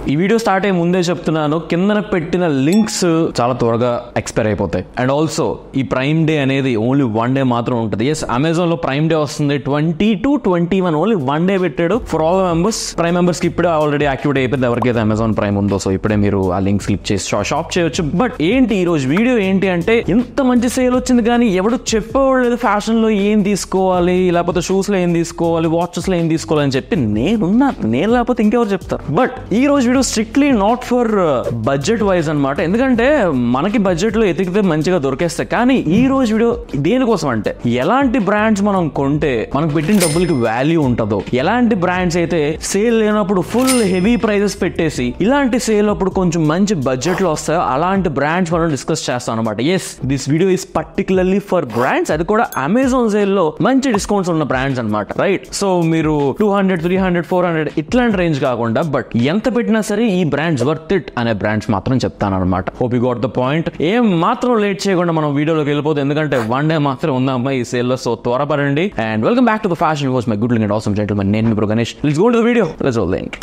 ఈ video start అయ్యే ముందే చెప్తున్నాను కిందన పెట్టిన లింక్స్ చాలా త్వరగా ఎక్స్పైర్ అయిపోతాయి అండ్ ఆల్సో ఈ ప్రైమ్ డే అనేది ఓన్లీ వన్ డే మాత్రం ఉంటుంది ఎస్ అమెజాన్ లో ప్రైమ్ డే వస్తుంది twenty two twenty one only one day పెట్టాడు for all members prime members కి ఇప్పుడే ఆల్రెడీ యాక్టివేట్ అయిపోయింది ఎవరికైతే అమెజాన్ ప్రైమ్ ఉందో సో ఇప్పుడే మీరు ఆ లింక్ క్లిక్ చేసి షాప్ చేయొచ్చు బట్ ఏంటి ఈ రోజు వీడియో ఏంటి అంటే ఇంత మంచి సేల్ వచ్చింది కానీ ఎవడు చెప్పేవాడు లేదు ఫ్యాషన్ లో ఏం తీసుకోవాలి లేకపోతే షూస్ లో ఏం తీసుకోవాలి వాచెస్ లో ఏం తీసుకోవాలి అని చెప్పి నేనున్నా నేను లేకపోతే ఇంకెవరు చెప్తారు బట్ ఈ రోజు video strictly not for budget wise అన్నమాట ఎందుకంటే మనకి బడ్జెట్ లో ఎతికితే మంచిగా దొరికేస్తాయి కానీ ఈ రోజు వీడియో దేనికోసం అంటే ఎలాంటి బ్రాండ్స్ మనం కొంటే మనకు పెట్టిన డబ్బులకి వాల్యూ ఉంటుందో ఎలాంటి బ్రాండ్స్ అయితే సేల్ లేనప్పుడు ఫుల్ హెవీ ప్రైజెస్ పెట్టేసి ఇలాంటి సేల్ అప్పుడు కొంచెం మంచి బడ్జెట్ లో వస్తాయో అలాంటి బ్రాండ్స్ మనం డిస్కస్ చేస్తాం అనమాట yes this video is particularly for brands అది కూడా అమెజాన్ సేల్ లో మంచి డిస్కౌంట్స్ ఉన్న బ్రాండ్స్ అన్నమాట రైట్ సో మీరు two hundred three hundred four hundred ఇట్లాంటి రేంజ్ కాకుండా బట్ ఎంత పెట్టినా సరే ఈ బ్రాండ్స్ వర్త్ ఇట్ అనే బ్రాండ్స్ మాత్రం చెప్తాను అనమాట hope you got the point ఏం మాత్రం లేట్ చేయకుండా మనం వీడియోలోకి వెళ్ళిపోతే ఎందుకంటే వన్ డే మాత్రం ఉందా అమ్మాయి ఈ సేల్ లో సో త్వరపడండి and welcome back to the fashion was my good link and awesome gentlemen నేను ఇప్పుడు Ganesh let's go to the video let's go link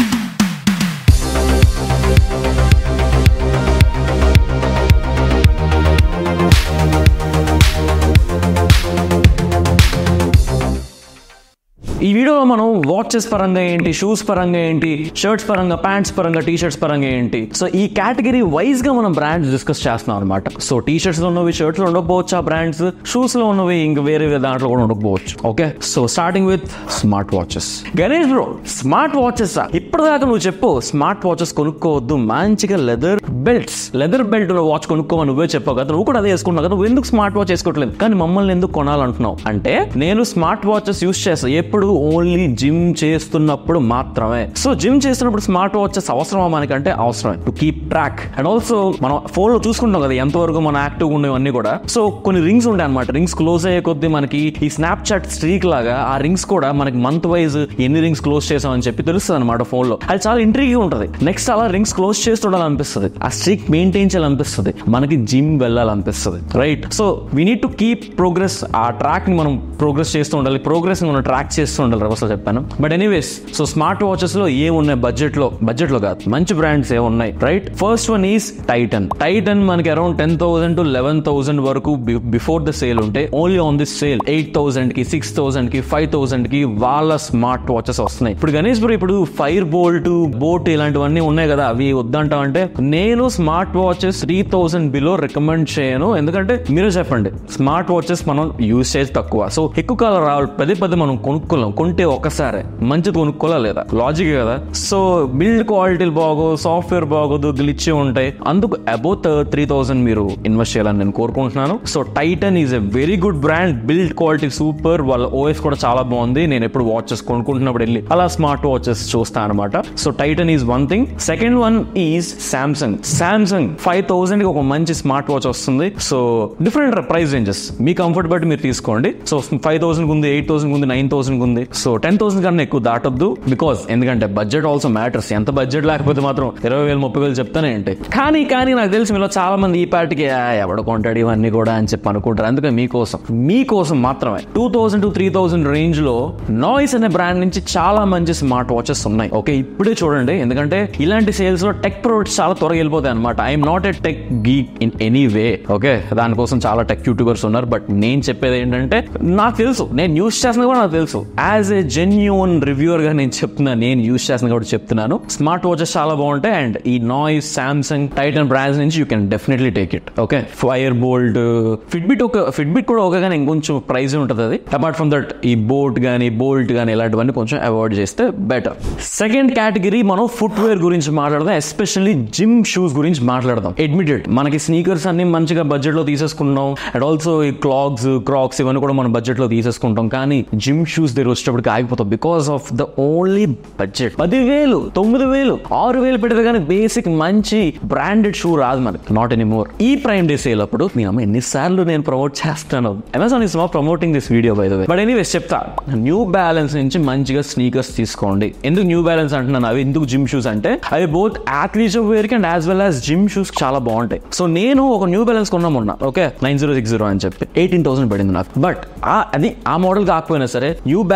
ఈ వీడియోలో మనం వాచెస్ పరంగా ఏంటి షూస్ పరంగా ఏంటి షర్ట్స్ పరంగా ప్యాంట్స్ పరంగా టీ షర్ట్స్ పరంగా ఏంటి సో ఈ కేటగిరీ వైజ్ గా మనం బ్రాండ్స్ డిస్కస్ చేస్తున్నాం అనమాట సో టీ షర్ట్స్ లో ఉన్నవి షర్ట్స్ లో ఉండకపోవచ్చు ఆ బ్రాండ్స్ షూస్ లో ఉన్నవి ఇంక వేరే వేరే దాంట్లో కూడా ఉండకపోవచ్చు okay so starting with smart watches Ganesh bro smart watches ఇప్పటిదాకా నువ్వు చెప్పు స్మార్ట్ వాచెస్ కొనుక్కోవద్దు మంచిగా leather belts leather belt watch కొనుక్కోమని నువ్వే చెప్పావు కదా నువ్వు కూడా అదే వేసుకుంటున్నావు కదా నువ్వు ఎందుకు స్మార్ట్ వాచ్ వేసుకోవట్లేదు కానీ మమ్మల్ని ఎందుకు కొనాలంటున్నావు అంటే నేను స్మార్ట్ వాచెస్ యూస్ చేస్తా ఎప్పుడు ఓన్లీ జిమ్ చేస్తున్నప్పుడు మాత్రమే సో జిమ్ చేస్తున్నప్పుడు స్మార్ట్ వాచెస్ అవసరమా మనకంటే అవసరమే to keep track and also మనం ఫోన్ లో చూసుకుంటాం కదా ఎంతవరకు మన యాక్టివ్ ఉండేవన్నీ కూడా సో కొన్ని రింగ్స్ ఉంటాయి అనమాట రింగ్స్ క్లోజ్ అయ్యే కొద్దీ మనకి ఈ స్నాప్ చాట్ స్ట్రీక్ లాగా ఆ రింగ్స్ కూడా మనకి మంత్ వైజ్ ఎన్ని రింగ్స్ క్లోజ్ చేసామని చెప్పి తెలుస్తుంది అనమాట ఫోన్ లో అది చాలా ఇంట్రీగా ఉంటుంది నెక్స్ట్ అలా రింగ్స్ క్లోజ్ చేస్తుండాలనిపిస్తుంది ఆ స్ట్రీక్ మెయింటైన్ చేయాలనిపిస్తుంది మనకి జిమ్ వెళ్ళాలనిపిస్తుంది right so we need to keep progress ఆ ట్రాక్ ని మనం ప్రోగ్రెస్ చేస్తూ ఉండాలి ప్రోగ్రెస్ ని మనం ట్రాక్ చేస్తూ ఉండాలి రివర్స్ చెప్పాను but anyways so smart watches లో ఏ ఉన్నాయి బడ్జెట్ లో బడ్జెట్ లో కాదు మంచి బ్రాండ్స్ ఏ ఉన్నాయి right first one is Titan Titan మనకి around ten thousand to eleven thousand వరకు బిఫోర్ ద సేల్ ఉంటే only on this sale eight thousand కి సిక్స్ థౌసండ్ కి ఫైవ్ థౌసండ్ కి వాళ్ళ స్మార్ట్ వాచెస్ వస్తున్నాయి ఇప్పుడు గణేష్ బ్రో ఇప్పుడు ఫైర్ బోల్ట్ బోట్ ఇలాంటివన్నీ ఉన్నాయి కదా అవి వద్దంటాం అంటే నేను smart watches three thousand below recommend చేయను ఎందుకంటే మీరే చెప్పండి స్మార్ట్ వాచెస్ మనం యూస్ చేసి తక్కువ సో ఎక్కువ కాలం రావాలి పదే పదే మనం కొనుక్కోలేం కొంటే ఒకసారి మంచిది కొనుక్కోలే లేదా లాజిక్ కదా సో బిల్డ్ క్వాలిటీ బాగో సాఫ్ట్వేర్ బాగోదు గ్లిచ్ ఉంటాయి అందుకు అబౌట్ త్రీ థౌసండ్ మీరు ఇన్వెస్ట్ చేయాలని నేను కోరుకుంటున్నాను so Titan is a very good brand build quality super వాళ్ళ ఓఎస్ కూడా చాలా బాగుంది నేను ఎప్పుడు వాచెస్ కొనుక్కుంటున్నప్పుడు వెళ్ళి అలా స్మార్ట్ వాచెస్ చూస్తాను అనమాట so Titan is one thing second one is Samsung Samsung five thousand కి ఒక మంచి స్మార్ట్ వాచ్ వస్తుంది సో డిఫరెంట్ ప్రైస్ రేంజెస్ మీ కంఫర్ట్ బట్టి మీరు తీసుకోండి సో ఫైవ్ థౌసండ్ ఉంది ఎయిట్ థౌసండ్ ఉంది నైన్ థౌసండ్ ఉంది సో టెన్ థౌసండ్ కన్నా ఎక్కువ దాటొద్దు బికాస్ ఎందుకంటే బడ్జెట్ ఆల్సో మ్యాటర్స్ ఎంత బడ్జెట్ లేకపోతే మాత్రం ఇరవై వేలు ముప్పై వేలు చెప్తానే ఉంటాయి కానీ కానీ నాకు తెలిసి మీలో చాలా మంది ఈ పాటికి "ఆ, ఎవడు కొంటాడు ఇవన్నీ కూడా అని చెప్పి అనుకుంటారు అందుకని మీకోసం మీకోసం మాత్రమే two thousand to three thousand range లో నాయిస్ అనే బ్రాండ్ నుంచి చాలా మంచి స్మార్ట్ వాచెస్ ఉన్నాయి ఓకే ఇప్పుడే చూడండి ఎందుకంటే ఇలాంటి సేల్స్ లో టెక్ ప్రొడక్ట్స్ చాలా త్వరగా వెళ్ళిపోతాయి అనమాట I'm not a tech geek in any way okay దానికోసం చాలా టెక్ యూట్యూబర్స్ ఉన్నారు బట్ నేను చెప్పేది ఏంటంటే నాకు తెలుసు నేను యూస్ చేస్తున్నా కూడా నాకు తెలుసు యాజ్ ఏ జెన్యున్ రివ్యూవర్ గా నేను చెప్తున్నా నేను యూస్ చేస్తున్నా కూడా చెప్తున్నాను స్మార్ట్ వాచెస్ చాలా బాగుంటాయి అండ్ ఈ నాయిస్ సామ్సంగ్ టైటన్ బ్రాండ్స్ నుంచి you can definitely take it okay Fire Boltt Fitbit ఒక ఫిట్బిట్ కూడా ఒక కానీ ఇంకొంచెం ప్రైస్ ఉంటుంది అది అపార్ట్ ఫ్రమ్ దట్ ఈ బోట్ కానీ బోల్ట్ కానీ ఇలాంటివన్నీ కొంచెం అవాయిడ్ చేస్తే బెటర్ సెకండ్ కేటగిరీ మనం ఫుట్ వేర్ గురించి మాట్లాడదాం ఎస్పెషల్లీ జిమ్ షూస్ గురించి మాట్లాడదాం అడ్మిటెడ్ మనకి స్నీకర్స్ అన్ని మంచిగా బడ్జెట్ లో తీసేసుకున్నాం అండ్ ఆల్సో ఈ క్లాక్స్ క్రాక్స్ ఇవన్నీ కూడా మనం బడ్జెట్ లో తీసేసుకుంటాం కానీ జిమ్ షూస్ దగ్గర వచ్చేటప్పటికి ఆగిపోతాం because of the only budget పదివేలు తొమ్మిది వేలు ఆరు వేలు పెడితే కానీ బేసిక్ మంచి బ్రాండెడ్ షూ రాదు మనకి నాట్ ఎనీ మోర్ ఈ ప్రైమ్ డే సేల్ అప్పుడు మీ అమ్మ ఎన్నిసార్లు నేను ప్రమోట్ చేస్తాను అమెజాన్ ఇస్ మా promoting this video by the way but anyways చెప్తా న్యూ బ్యాలెన్స్ నుంచి మంచిగా స్నీకర్స్ తీసుకోండి ఎందుకు న్యూ బ్యాలెన్స్ అంటున్నాను అవి ఎందుకు జిమ్ షూస్ అంటే అవి both athletes wear and as well as gym shoes చాలా బాగుంటాయి సో నేను ఒక న్యూ బ్యాలెన్స్ కొన్నాం మొన్న okay nine zero six zero అని చెప్పి ఎయిటీన్ థౌసండ్ పడింది నాకు బట్ అది ఆ మోడల్ కాకపోయినా సరే New Balance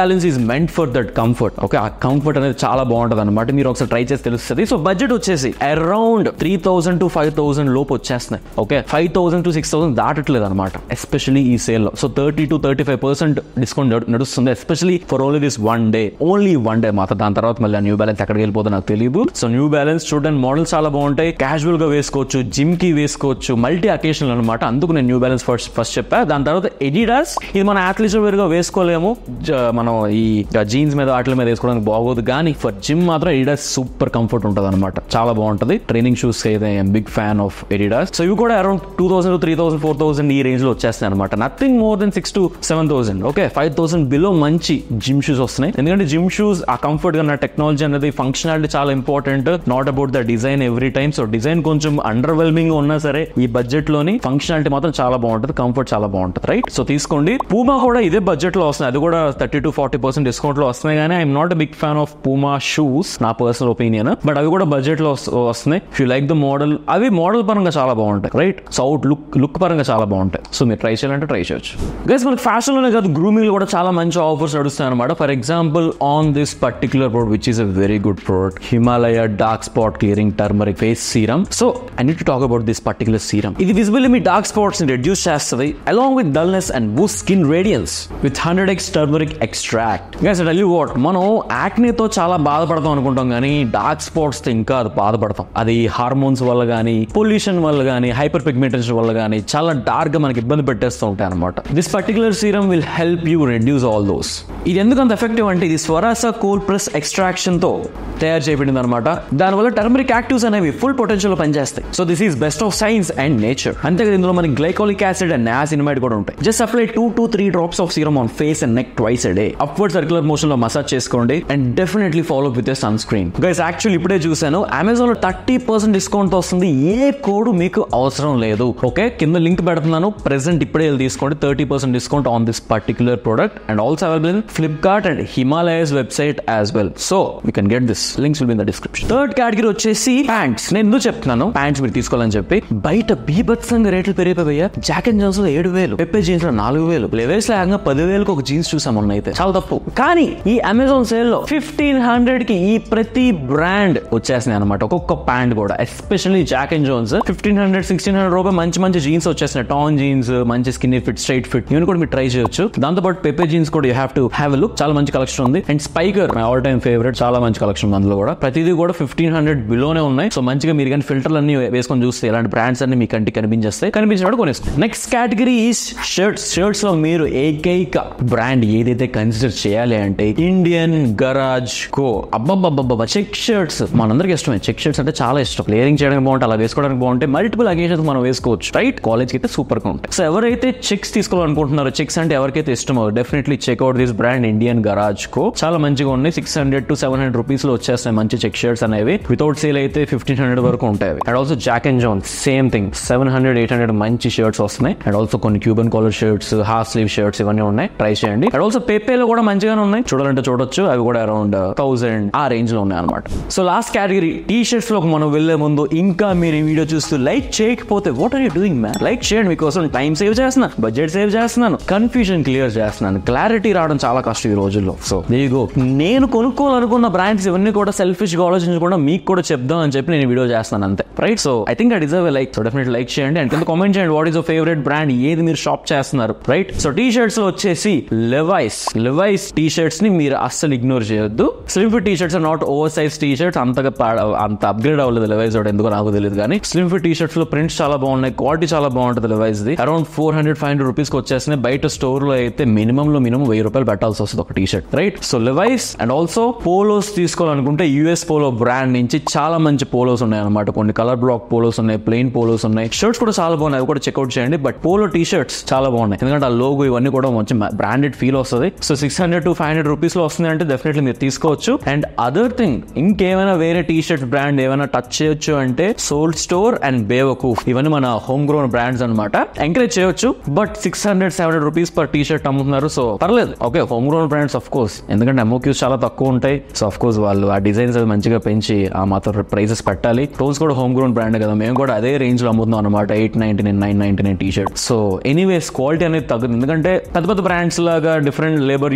balance is meant for that comfort okay ఆ కంఫర్ట్ అనేది చాలా బాగుంటుంది అనమాట మీరు ఒకసారి ట్రై చేసి తెలుస్తుంది సో బడ్జెట్ వచ్చేసి around three thousand to five thousand లోపు వచ్చేస్తున్నాయి okay five thousand to six thousand దాటట్లేదు అనమాట ఎస్పెషల్లీ ఈ సేల్ లో so thirty to thirty five percent discount నడుస్తుంది especially for only this one day only one day మాత్రం దాని తర్వాత మళ్ళీ న్యూ బ్యాలెన్స్ ఎక్కడికి వెళ్ళిపోతుందో నాకు తెలియదు సో న్యూ బ్యాలెన్స్ చూడడానికి మోడల్స్ చాలా బాగుంటాయి క్యాజువల్ గా వేసుకోవచ్చు జిమ్ కి వేసుకోవచ్చు మల్టీ అకేషన్ అనమాట అందుకు నేను న్యూ బ్యాలెన్స్ ఫస్ట్ ఫస్ట్ చెప్పా దాని తర్వాత ఎడిడాస్ ఇది మన అథ్లీట్స్ వేర్ గా వేసుకోలేము జ- మనం ఈ జీన్స్ మీద వాటి మీద వేసుకోవడానికి బాగోదు కానీ ఫర్ జిమ్ మాత్రం ఎడిడాస్ సూపర్ కంఫర్ట్ ఉంటుంది అనమాట చాలా బాగుంటుంది ట్రైనింగ్ షూస్ అయితే big fan of Adidas so ఇవి కూడా around two thousand three thousand four thousand ఈ రేంజ్ లో వచ్చేస్తాయి అనమాట nothing more then six to seven thousand okay five thousand below మంచి జిమ్ షూస్ వస్తున్నాయి ఎందుకంటే జిమ్ షూస్ ఆ కంఫర్ట్ గా టెక్నాలజీ అనేది ఫంక్షనాలిటీ చాలా important not about the design every time so design కొంచెం అండర్ వెల్మింగ్ ఉన్నా సరే ఈ బడ్జెట్ లోని ఫంక్షనాలిటీ మాత్రం చాలా బాగుంటుంది కంఫర్ట్ చాలా బాగుంటుంది రైట్ సో తీసుకోండి పూమా కూడా ఇదే బడ్జెట్ లో వస్తుంది అది కూడా thirty to forty percent discount లో వస్తున్నాయి కానీ I'm not big fan of Puma shoes నా పర్సనల్ ఒపీనియన్ బట్ అవి కూడా బడ్జెట్ లో వస్తు- వస్తున్నాయి if you like the model అవి మోడల్ పరంగా చాలా బాగుంటాయి right so outlook look పరంగా చాలా బాగుంటాయి సో మీరు ట్రై చేయాలంటే ట్రై చేయొచ్చు గైస్ మనకి ఫ్యాషన్ లోనే కాదు గ్రూమింగ్ కూడా చాలా మంచి ఆఫర్స్ నడుస్తాయి అనమాట for example on this particular product which is a very good product Himalaya dark spot clearing turmeric face serum so I need to talk about this particular serum ఇది visible మీ dark spots ని reduce చేస్తుంది along with dullness and boost skin radiance with hundred x turmeric extract guys tell you what మనం యాక్నేతో చాలా బాధపడతాం అనుకుంటాం కానీ డార్క్ స్పాట్స్ తో ఇంకా అది బాధపడతాం అది హార్మోన్స్ వల్ల కానీ పొల్యూషన్ వల్ల కానీ హైపర్ పిగ్మెంటేషన్ వల్ల కానీ చాలా డార్క్ గా మనకి ఇబ్బంది పెట్టేస్తూ ఉంటాయి అనమాట this particular serum will help you reduce all those ఇది ఎందుకు అంత ఎఫెక్టివ్ అంటే ఇది స్వరాస కోల్ ప్లస్ ఎక్స్ట్రాక్షన్ తో తయారు చేయబడింది అనమాట దానివల్ల టర్మరిక్ యాక్టివ్స్ అనేవి ఫుల్ పొటెన్షియల్ పనిచేస్తాయి so this is best of science and nature అంతేకాదు ఇందులో మనకి గ్లైకోలిక్ యాసిడ్ అండ్ నాసినిమైడ్ కూడా ఉంటాయి just apply two to three drops of serum on face and neck twice a day upward circular motion లో massage చేసుకోండి and definitely follow with sunscreen guys actual ఇప్పుడే చూసాను Amazon లో thirty percent discount వస్తుంది ఏ code మీకు అవసరం లేదు okay కింద లింక్ పెడుతున్నాను ప్రెసెంట్ ఇప్పుడే వెళ్ళి తీసుకోండి thirty percent discount on this particular product and also available in Flipkart and Himalaya's website as well so you can get this links will in the description third category వచ్చేసి pants నేను ఎందుకు చెప్తున్నాను pants మీరు తీసుకోవాలని చెప్పి బయట బీభత్సంగా రేట్లు పెరిగిపోయా జాకెట్ జీన్స్ లో ఏడు వేలు పెప్పే జీన్స్ లో నాలుగు వేలు లెవెల్స్ లో ఏకంగా పదివేలకు ఒక జీన్స్ చూసాం మొన్న అయితే చాలా తప్పు కానీ ఈ అమెజాన్ సేల్ లో ఫిఫ్టీన్ హండ్రెడ్ కి ఈ ప్రతి బ్రాండ్ వచ్చేసినాయి అనమాట ఒక్కొక్క ప్యాంట్ కూడా especially Jack and Jones fifteen hundred sixteen hundred రూపాయి మంచి మంచి జీన్స్ వచ్చేసినాయి టాన్ జీన్స్ మంచి స్కిన్ ఫిట్ స్ట్రైట్ ఫిట్ ఇవన్నీ కూడా మీరు ట్రై చేయొచ్చు దాంతో పాటు పెప్పే జీన్స్ కూడా you have to have look చాలా మంచి కలెక్షన్ ఉంది and Spykar my all time favourite చాలా మంచి కలెక్షన్ అందులో కూడా ప్రతిదీ కూడా ఫిఫ్టీన్ హండ్రెడ్ బిలోనే ఉన్నాయి సో మంచిగా మీరు కానీ ఫిల్టర్లు అన్ని వేసుకొని చూస్తే ఇలాంటి బ్రాండ్స్ అన్ని మీ కంటికి కనిపించేస్తాయి కనిపించినప్పుడు కొనేసుకోండి next category is shirts shirts లో మీరు ఏకైక బ్రాండ్ ఏదైతే కన్సిడర్ చేయాలి అంటే ఇండియన్ గరాజ్ కో అబ్బబ్బబ్బబ్బ చెక్ షర్ట్స్ మనందరికి ఇష్టమే చెక్ షర్ట్స్ అంటే చాలా ఇష్టం లేరింగ్ చేయడానికి బాగుంటాయి అలా వేసుకోవడానికి బాగుంటాయి మల్టిపుల్ అకేషన్స్ మనం వేసుకోవచ్చు రైట్ కాలేజ్ కి అయితే సూపర్ గా ఉంటాయి సో ఎవరైతే చెక్స్ తీసుకోవాలనుకుంటున్నారో చెక్స్ అంటే ఎవరికైతే ఇష్టమో definitely check out this brand Indian Garage Co చాలా మంచిగా ఉన్నాయి six hundred to seven hundred rupees లో వచ్చేస్తాయి మంచి చెక్ షర్ట్స్ అనేవి వితౌట్ సేల్ అయితే ఫిఫ్టీన్ హండ్రెడ్ వరకు ఉంటాయి and also Jack and Jone same thing seven hundred eight hundred మంచి షర్ట్స్ వస్తున్నాయి అండ్ ఆల్సో కొన్ని Cuban collar shirts half sleeve shirts ఇవన్నీ ఉన్నాయి ట్రై చేయండి అండ్ ఆల్సో పేపేలో కూడా మంచిగానే ఉన్నాయి చూడాలంటే చూడొచ్చు అవి కూడా అరౌండ్ థౌసండ్ ఆ రేంజ్ లో ఉన్నాయి అనమాట so last category T shirts లో మనం వెళ్లే ముందు ఇంకా మీరు ఈ వీడియో చూస్తూ లైక్ చేయకపోతే what are you doing man like చేయండి మీకోసం టైం సేవ్ చేస్తున్నాను బడ్జెట్ సేవ్ చేస్తున్నాను కన్ఫ్యూజన్ క్లియర్ చేస్తున్నాను క్లారిటీ రావడం చాలా కష్టం ఈ రోజుల్లో సో గో నేను కొనుక్కోవాలనుకున్న బ్రాండ్స్ ఇవన్నీ కూడా సెల్ఫిష్ గా ఆలోచించకుండా మీకు కూడా చెప్దాం అని చెప్పి నేను వీడియో చేస్తున్నాను అంతే right so I think I deserve like so definite like చేయండి అండ్ కింద కామెంట్ చేయండి what is your favourite brand ఏది మీరు షాప్ చేస్తున్నారు రైట్ సో టీ షర్ట్స్ లో వచ్చేసి లెవైస్ లెవైస్ టీ షర్ట్స్ ని మీరు అస్సలు ఇగ్నోర్ చేయొద్దు slim fit T shirts are not oversize T shirts అంతగా పాడ- అంత అప్గ్రేడ్ అవ్వలేదు లెవైస్ ఒకటి ఎందుకో నాకు తెలియదు కానీ స్లిమ్ ఫిట్ టీ షర్ట్స్ లో ప్రింట్స్ చాలా బాగున్నాయి క్వాలిటీ చాలా బాగుంటుంది Levi's the around four hundred five hundred rupees కి వచ్చేసినాయి బయట స్టోర్ లో అయితే మినిమం లో మినిమం వెయ్యి రూపాయలు పెట్టాల్సి వస్తుంది ఒక T shirt right so Levi's and also polos తీసుకోవాలనుకుంటే యూఎస్ పోలో బ్రాండ్ నుంచి చాలా మంచి పోలోస్ ఉన్నాయి అనమాట కొన్ని కలర్ బ్లాక్ పోలోస్ ఉన్నాయి ప్లెయిన్ పోలోస్ ఉన్నాయి షర్ట్స్ కూడా చాలా బాగున్నాయి అవి కూడా చెక్అౌట్ చేయండి బట్ పోలో టీ షర్ట్స్ చాలా బాగున్నాయి ఎందుకంటే ఆ లోగో ఇవన్నీ కూడా మంచి బ్రాండెడ్ ఫీల్ వస్తుంది so six hundred to five hundred rupees లో వస్తుంది అంటే డెఫినెట్లీ మీరు తీసుకోవచ్చు అండ్ అదర్ థింగ్ ఇంకేమైనా వేరే టీ షర్ట్ బ్రాండ్ ఏమైనా టచ్ చేయొచ్చు అంటే సోల్ స్టోర్ అండ్ బేవకూఫ్ ఇవన్నీ మన హోమ్ గ్రోన్ బ్రాండ్స్ అనమాట ఎంకరేజ్ చేయొచ్చు but six hundred seven hundred rupees per T shirt అమ్ముతున్నారు సో పర్లేదు okay home grown brands of course ఎందుకంటే ఎంఓక్యూస్ చాలా తక్కువ ఉంటాయి సో ఆఫ్ కోర్స్ వాళ్ళు ఆ డిజైన్స్ అవి మంచిగా పెంచి ఆ మాత్రం ప్రైసెస్ పెట్టాలి రోజ్ కూడా హోమ్ గ్రోన్ బ్రాండ్ కదా మేము కూడా అదే రేంజ్ లో అమ్ముతున్నాం అనమాట eight ninety nine nine ninety nine T shirt so anyways quality అనేది తగ్గదు ఎందుకంటే పెద్ద పెద్ద బ్రాండ్స్ లాగా డిఫరెంట్ లేబర్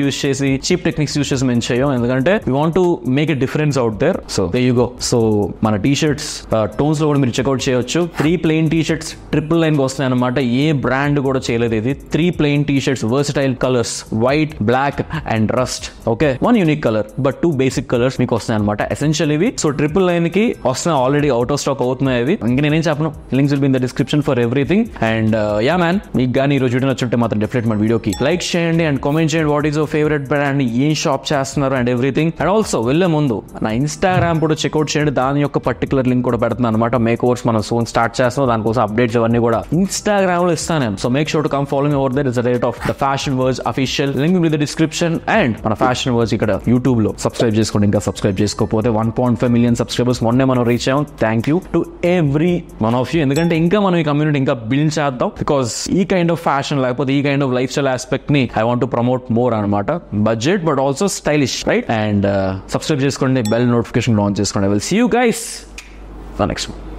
యూస్ చేసి చీప్ టెక్నిక్స్ యూస్ చేసి మేము చేయం ఎందుకంటే we want to make a difference out there so there you go so మన టీ షర్ట్స్ టోన్స్ లో కూడా మీరు చెక్అవుట్ చేయొచ్చు three plain T shirts triple line వస్తున్నాయి అనమాట ఏ బ్రాండ్ కూడా చేయలేదు ఇది three plain T shirts versatile colours white black and rust okay one unique colour but two basic colours మీకు వస్తున్నాయి అనమాట ఎసెన్షియల్ ఇవి సో ట్రిపుల్ లైన్ కి వస్తున్నాయి ఆల్రెడీ అవుట్ ఆఫ్ స్టాక్ అవుతున్నాయి అవి ఇంకా నేనేం చెప్పను links will be in the description for everything and yeah man మీకు కానీ ఈ రోజు వీడియో నచ్చుంటే మాత్రం డెఫినెట్ మన వీడియోకి లైక్ చేయండి అండ్ కామెంట్ చేయండి what is your favourite brand ఏం షాప్ చేస్తున్నారు అండ్ ఎవ్రీథింగ్ అండ్ ఆల్సో వెళ్ళే ముందు నా ఇన్స్టాగ్రామ్ కూడా చెక్అవుట్ చేయండి దాని యొక్క పర్టికులర్ లింక్ కూడా పెడుతున్నాను అనమాట మేక్ ఓవర్స్ మనం సోన్ స్టార్ట్ చేస్తాం దానికోసం అప్డేట్స్ అవన్నీ కూడా ఇన్స్టాగ్రామ్ లో ఇస్తాను so make sure to come following over there is rate of the Fashion Words official link with the description and మన ఫ్యాషన్ వర్డ్స్ ఇక్కడ యూట్యూబ్ లో సబ్స్క్రైబ్ చేసుకోండి ఇంకా సబ్స్క్రైబ్ చేసుకోకపోతే one point five million subscribers మొన్నే మనం రీచ్ అయ్యాం thank you to every one of you ఎందుకంటే ఇంకా మనం ఈ కమ్యూనిటీ ఇంకా బిల్డ్ చేద్దాం బికాస్ ఈ కైండ్ ఆఫ్ ఫ్యాషన్ లేకపోతే ఈ kind of lifestyle aspect ని I want to promote more అనమాట budget but also stylish right and subscribe చేసుకోండి బెల్ నోటిఫికేషన్ ఆన్ చేసుకోండి I will see you guys next